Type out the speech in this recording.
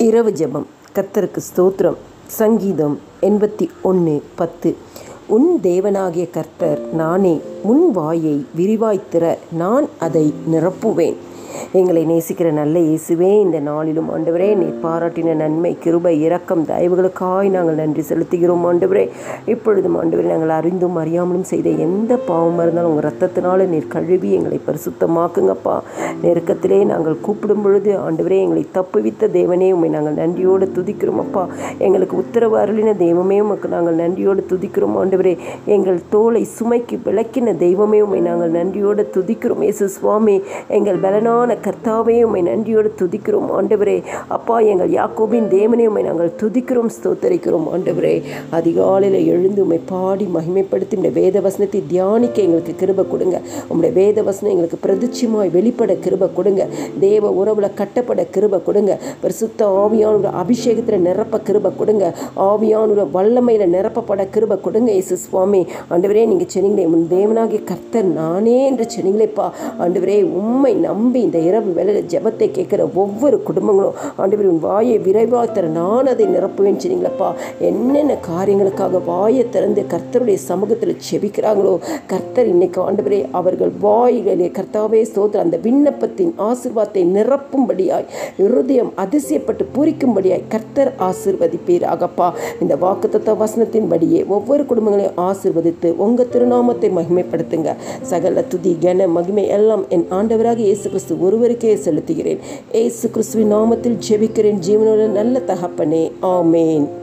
இரவு ஜெபம் கர்த்தருக்கு ஸ்தோத்திரம் சங்கீதம் எண்பத்தி ஒன்று பத்து உன் தேவனாகிய கர்த்தர் நானே உன் வாயை விரிவாய்த் திற நான் அதை நிரப்புவேன் எங்களை நேசிக்கிற நல்ல இயேசுவே இந்த நாளிலும் ஆண்டவரே நீர் பாராட்டின நன்மை கிருபை இரக்கம் தயவுகளுக்காய் நாங்கள் நன்றி செலுத்துகிறோம் ஆண்டவரே இப்பொழுதும் ஆண்டவரே நாங்கள் அறிந்தும் அறியாமலும் செய்த எந்த பாவமாக இருந்தாலும் உங்கள் ரத்தத்தினால நீர் கழுவி எங்களை பரிசுத்தமாக்குங்கப்பா நெருக்கத்திலே நாங்கள் கூப்பிடும் பொழுது ஆண்டவரே எங்களை தப்புவித்த தேவனே உண்மை நாங்கள் நன்றியோடு துதிக்கிறோம் அப்பா எங்களுக்கு உத்தரவு அருளின தெய்வமே உமக்கு நாங்கள் நன்றியோடு துதிக்கிறோம் ஆண்டவரே எங்கள் தோலை சுமைக்கு விளக்கின தெய்வமே உண்மை நாங்கள் நன்றியோடு துதிக்கிறோம் இயேசு சுவாமி எங்கள் பலனான கர்த்தாவே உம்மை நன்றியோடு துதிக்கிறோம் ஆண்டவரே அப்பா எங்கள் யாக்கோபின் தேவனே உம்மை நாங்கள் துதிக்கிறோம் ஸ்தோத்தரிக்கிறோம் ஆண்டவரே அதிகாலையில் எழுந்து உம்மை பாடி மகிமைப்படுத்தி இந்த வேத வசனத்தை தியானிக்க எங்களுக்கு கிருப கொடுங்க உம்முடைய வேத வசனம் எங்களுக்கு பிரதிச்சியமாய் வெளிப்பட கிருப கொடுங்க தேவ உறவுல கட்டப்பட கிருப கொடுங்க பரிசுத்த ஆவியானோட அபிஷேகத்தில் நிரப்ப கிருப கொடுங்க ஆவியானோட வல்லமையில் நிரப்பப்பட கிருப கொடுங்க இயேசு சுவாமி ஆண்டவரே நீங்கள் சொன்னீங்களே உன் தேவனாகிய கர்த்தர் நானே என்று சொன்னீங்களேப்பா ஆண்டவரே உண்மை நம்பி இந்த இரவு வேலையில் ஜெபத்தை கேட்குற ஒவ்வொரு குடும்பங்களும் ஆண்டவர் உன் வாயை விரைவாக தர நான் அதை நிரப்புவேன்னு சொன்னீங்களப்பா என்னென்ன காரியங்களுக்காக வாயை திறந்து கர்த்தருடைய சமூகத்தில் செபிக்கிறாங்களோ கர்த்தர் இன்னைக்கு ஆண்டவரே அவர்கள் வாய்களிலே கர்த்தாவே சோதர அந்த விண்ணப்பத்தின் ஆசிர்வாதத்தை நிரப்பும்படியாய் இருதயம் அதிசயப்பட்டு பூரிக்கும்படியாய் கர்த்தர் ஆசிர்வதிப்பீராகப்பா இந்த வாக்குத்தத்த வசனத்தின்படியே ஒவ்வொரு குடும்பங்களையும் ஆசிர்வதித்து உங்கள் திருநாமத்தை மகிமைப்படுத்துங்க சகல துதி கன மகிமை எல்லாம் என் ஆண்டவராக இயேசு கிறிஸ்து ஒருவருக்கே செலுத்துகிறேன் இயேசு கிறிஸ்துவின் நாமத்தில் ஜெபிக்கிறேன் ஜீவனோட நல்ல தகப்பனே ஆமேன்